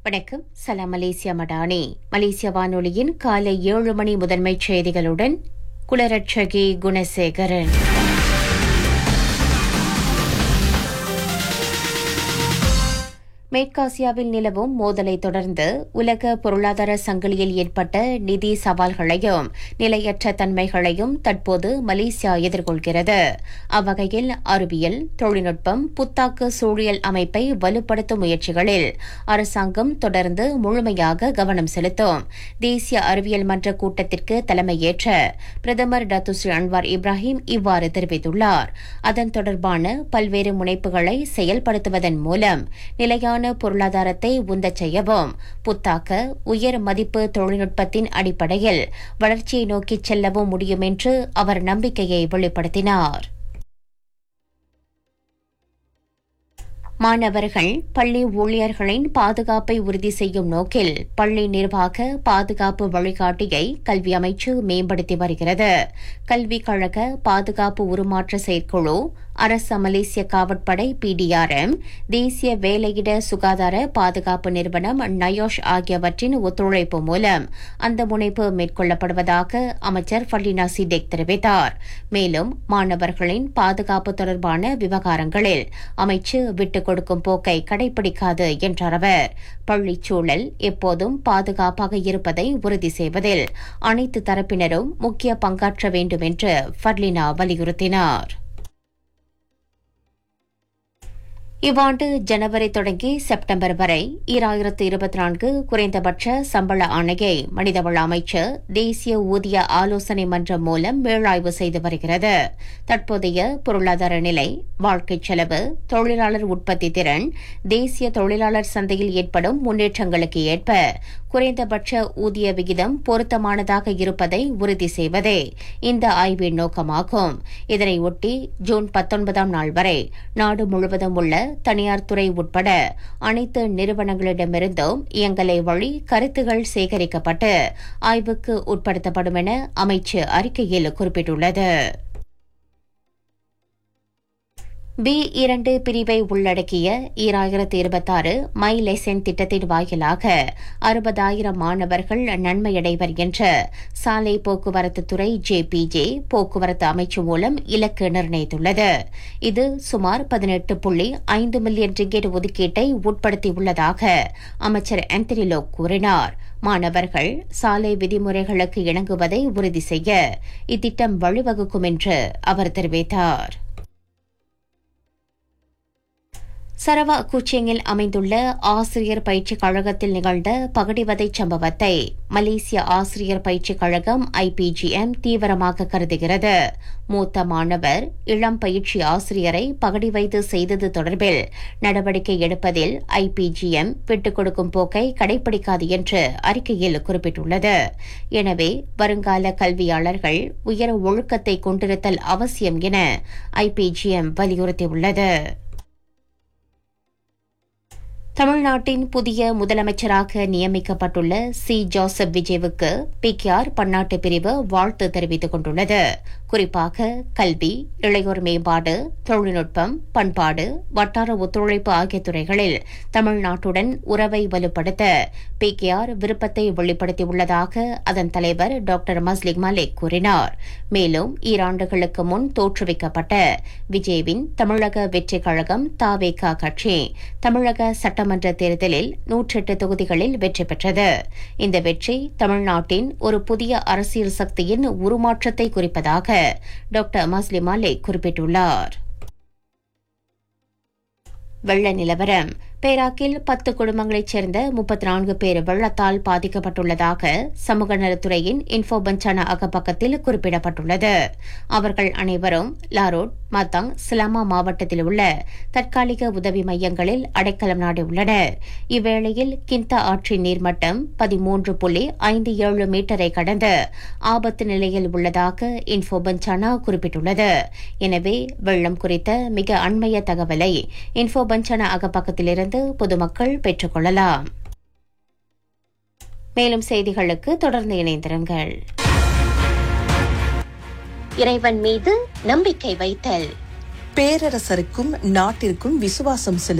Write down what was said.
வணக்கம் சலாம் மலேசியா மடானி மலேசிய வானொலியின் காலை ஏழு மணி முதன்மைச் செய்திகளுடன் குலரட்சகி குணசேகரன் மேற்காசியாவில் நிலவும் மோதலை தொடர்ந்து உலக பொருளாதார சங்கிலியில் ஏற்பட்ட நிதி சவால்களையும் நிலையற்ற தன்மைகளையும் தற்போது மலேசியா எதிர்கொள்கிறது அவ்வகையில் அறிவியல் தொழில்நுட்பம் புத்தாக்க சூழியல் அமைப்பை வலுப்படுத்தும் முயற்சிகளில் அரசாங்கம் தொடர்ந்து முழுமையாக கவனம் செலுத்தும் தேசிய அறிவியல் மன்ற கூட்டத்திற்கு தலைமையேற்ற பிரதமர் டத்துஸ்ரீ அன்வார் இப்ராஹிம் இவ்வாறு தெரிவித்துள்ளார் அதன் தொடர்பான பல்வேறு முனைப்புகளை செயல்படுத்துவதன் மூலம் நிலையான பொருளாதாரத்தை உந்தச் செய்யவும் புத்தாக்க உயர் மதிப்பு தொழில்நுட்பத்தின் அடிப்படையில் வளர்ச்சியை நோக்கிச் செல்லவும் முடியும் என்று அவர் நம்பிக்கையை வெளிப்படுத்தினார் மாணவர்கள் பள்ளி ஊழியர்களின் பாதுகாப்பை உறுதி செய்யும் நோக்கில் பள்ளி நிர்வாக பாதுகாப்பு வழிகாட்டியை கல்வி அமைச்சு மேம்படுத்தி வருகிறது கல்விக் கழக பாதுகாப்பு உருமாற்ற செயற்குழு அரசு மலேசிய காவற்படை பிடிஆர்எம் தேசிய வேலையிட சுகாதார பாதுகாப்பு நிறுவனம் நயோஷ் ஆகியவற்றின் ஒத்துழைப்பு மூலம் அந்த முனைப்பு மேற்கொள்ளப்படுவதாக அமைச்சர் ஃபர்லினா சிடெக் தெரிவித்தார் மேலும் மாணவர்களின் பாதுகாப்பு தொடர்பான விவகாரங்களில் அமைச்சு விட்டுக் கொடுக்கும் போக்கை கடைபிடிக்காது என்றார் அவர் பள்ளிச் சூழல் எப்போதும் பாதுகாப்பாக இருப்பதை உறுதி செய்வதில் அனைத்து தரப்பினரும் முக்கிய பங்காற்ற வேண்டும் என்று ஃபர்லினா வலியுறுத்தினார் இவ்வாண்டு ஜனவரி தொடங்கி செப்டம்பர் வரை ஈராயிரத்து இருபத்தி நான்கு குறைந்தபட்ச சம்பள ஆணையை மனிதவள அமைச்சர் தேசிய ஊதிய ஆலோசனை மன்றம் மூலம் மேலாய்வு செய்து வருகிறது தற்போதைய பொருளாதார நிலை வாழ்க்கைச் செலவு தொழிலாளர் உற்பத்தி திறன் தேசிய தொழிலாளர் சந்தையில் ஏற்படும் முன்னேற்றங்களுக்கு ஏற்ப குறைந்தபட்ச ஊதிய விகிதம் பொருத்தமானதாக இருப்பதை உறுதி செய்வதே இந்த ஆய்வின் நோக்கமாகும் இதனையொட்டி ஜூன் பத்தொன்பதாம் நாள் வரை நாடு முழுவதும் உள்ள தனியார் துறை உட்பட அனைத்து நிறுவனங்களிடமிருந்தும் இயங்கலை வழி கருத்துகள் சேகரிக்கப்பட்டு ஆய்வுக்கு உட்படுத்தப்படும் என அமைச்சு அறிக்கையில் குறிப்பிட்டுள்ளது பி இரண்டு பிரிவை உள்ளடக்கிய ஈராயிரத்து இருபத்தாறு மை லெசன் திட்டத்தின் வாயிலாக அறுபதாயிரம் மாணவர்கள் நன்மையடைவர் என்ற சாலை போக்குவரத்து துறை ஜேபிஜே போக்குவரத்து அமைச்சு மூலம் இலக்கு நிர்ணயித்துள்ளது இது சுமார் பதினெட்டு புள்ளி ஐந்து மில்லியன் ரிங்கெட் ஒதுக்கீட்டை உட்படுத்தியுள்ளதாக அமைச்சர் ஆந்தனிலோ கூறினார் மாணவர்கள் சாலை விதிமுறைகளுக்கு இணங்குவதை உறுதி செய்ய இத்திட்டம் வழிவகுக்கும் என்று அவர் தெரிவித்தார் சரவா கூச்சியங்கில் அமைந்துள்ள ஆசிரியர் பயிற்சிக் கழகத்தில் நிகழ்ந்த பகடிவதை சம்பவத்தை மலேசிய ஆசிரியர் பயிற்சிக் கழகம் ஐபிஜிஎம் தீவிரமாக கருதுகிறது மூத்த மாணவர் இளம் பயிற்சி ஆசிரியரை பகடி வைத்து செய்தது தொடர்பில் நடவடிக்கை எடுப்பதில் ஐபிஜிஎம் விட்டுக் கொடுக்கும் போக்கை கடைபிடிக்காது என்று அறிக்கையில் குறிப்பிட்டுள்ளது எனவே வருங்கால கல்வியாளர்கள் உயர் ஒழுக்கத்தை கொண்டிருத்தல் அவசியம் என ஐபிஜிஎம் வலியுறுத்தியுள்ளது தமிழ்நாட்டின் புதிய முதலமைச்சராக நியமிக்கப்பட்டுள்ள சி ஜோசப் விஜய்வுக்கு பிகேஆர் பன்னாட்டு பிரிவு வாழ்த்து தெரிவித்துக் கொண்டுள்ளது குறிப்பாக கல்வி இளையோர் மேம்பாடு தொழில்நுட்பம் பண்பாடு வட்டார ஒத்துழைப்பு ஆகிய துறைகளில் தமிழ்நாட்டுடன் உறவை வலுப்படுத்த பிகேஆர் விருப்பத்தை வெளிப்படுத்தியுள்ளதாக அதன் தலைவர் டாக்டர் மஸ்லிக் மலிக் கூறினார் மேலும் ஈராண்டுகளுக்கு முன் தோற்றுவிக்கப்பட்ட விஜய்வின் தமிழக வெற்றிக் கழகம் தாவேகா கட்சி தமிழக சட்டமன்ற தேர்தலில் நூற்றெட்டு தொகுதிகளில் வெற்றி பெற்றது இந்த வெற்றி தமிழ்நாட்டின் ஒரு புதிய அரசியல் சக்தியின் உருமாற்றத்தை குறிப்பதாக டாக்டர் மஸ்லி மாலிக் குறிப்பிட்டுள்ளார் வெள்ள நிலவரம் பேராக்கில் பத்து குடும்பங்களைச் சேர்ந்த முப்பத்தி நான்கு பேர் வெள்ளத்தால் பாதிக்கப்பட்டுள்ளதாக சமூக நலத்துறையின் இன்ஃபோ பஞ்சான அகப்பக்கத்தில் குறிப்பிடப்பட்டுள்ளது அவர்கள் அனைவரும் லாரோட் மத்தாங் சிலாமா மாவட்டத்தில் உள்ள தற்காலிக உதவி மையங்களில் அடைக்கலம் நாடியுள்ளனர் இவ்வேளையில் கிந்தா ஆற்றின் நீர்மட்டம் பதிமூன்று புள்ளி ஐந்து ஏழு மீட்டரை கடந்து ஆபத்து நிலையில் உள்ளதாக இன்ஃபோ பஞ்சானா குறிப்பிட்டுள்ளது எனவே வெள்ளம் குறித்த மிக அண்மைய தகவலை இன்ஃபோ பஞ்சானா அகப்பக்கத்திலிருந்து பொதுமக்கள் பெற்றுக் கொள்ளலாம் மேலும் செய்திகளுக்கு தொடர்ந்து இணைந்திருங்கள் இறைவன் மீது நம்பிக்கை வைத்தல் பேரரசருக்கும் நாட்டிற்கும் விசுவாசம் செலுத்த